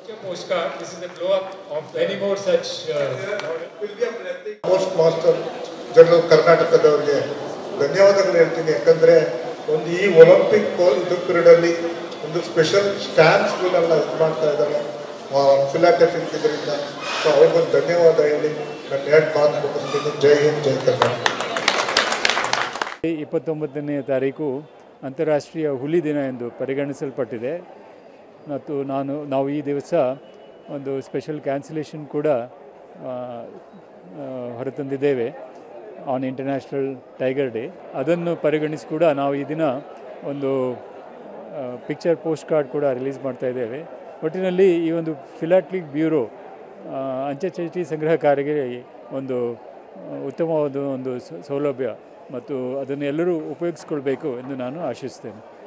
postcard. This is the blow up of many more such. Uh, post master general ಕರ್ನಾಟಕದವರಿಗೆ ಧನ್ಯವಾದಗಳು ಹೇಳ್ತೀನಿ ಯಾಕಂದರೆ ಒಂದು ಈ ಒಲಿಂಪಿಕ್ ಇದು ಪೀರಿಯಡಲ್ಲಿ ಒಂದು ಸ್ಪೆಷಲ್ ಸ್ಟ್ಯಾಂಪ್ಸ್ಗಳನ್ನೆಲ್ಲ ಇದು ಮಾಡ್ತಾ ಇದ್ದಾರೆ ಫಿಲಾಟಫಿ ಇದರಿಂದ ಸೊ ಅವ್ರಿಗೊಂದು ಧನ್ಯವಾದ ಹೇಳಿ ನಾನು ಎರಡು ಮಾತು ಮುಗಿಸ್ತೀನಿ ಜೈ ಹಿಂದ್ ಜೈ ಕರ್ನಾಟಕ ಇಪ್ಪತ್ತೊಂಬತ್ತನೇ ತಾರೀಕು ಅಂತಾರಾಷ್ಟ್ರೀಯ ಹುಲಿ ದಿನ ಎಂದು ಪರಿಗಣಿಸಲ್ಪಟ್ಟಿದೆ ಮತ್ತು ನಾನು ನಾವು ಈ ದಿವಸ ಒಂದು ಸ್ಪೆಷಲ್ ಕ್ಯಾನ್ಸಲೇಷನ್ ಕೂಡ ಆ, ಆ, ಹೊರತಂದಿದ್ದೇವೆ ಆನ್ ಇಂಟರ್ನ್ಯಾಷನಲ್ ಟೈಗರ್ ಡೇ ಅದನ್ನು ಪರಿಗಣಿಸಿ ಕೂಡ ನಾವು ಈ ದಿನ ಒಂದು ಪಿಕ್ಚರ್ ಪೋಸ್ಟ್ ಕಾರ್ಡ್ ಕೂಡ ರಿಲೀಸ್ ಮಾಡ್ತಾ ಇದ್ದೇವೆ ಒಟ್ಟಿನಲ್ಲಿ ಈ ಒಂದು ಫಿಲಾಟ್ಲಿಕ್ ಬ್ಯೂರೋ ಆ, ಅಂಚೆ ಚೀಟಿ ಸಂಗ್ರಹಕಾರರಿಗೆ ಒಂದು ಆ, ಉತ್ತಮವಾದ ಒಂದು ಸ- ಸೌಲಭ್ಯ ಮತ್ತು ಅದನ್ನು ಎಲ್ಲರೂ ಉಪಯೋಗಿಸ್ಕೊಳ್ಬೇಕು ಎಂದು ನಾನು ಆಶಿಸ್ತೇನೆ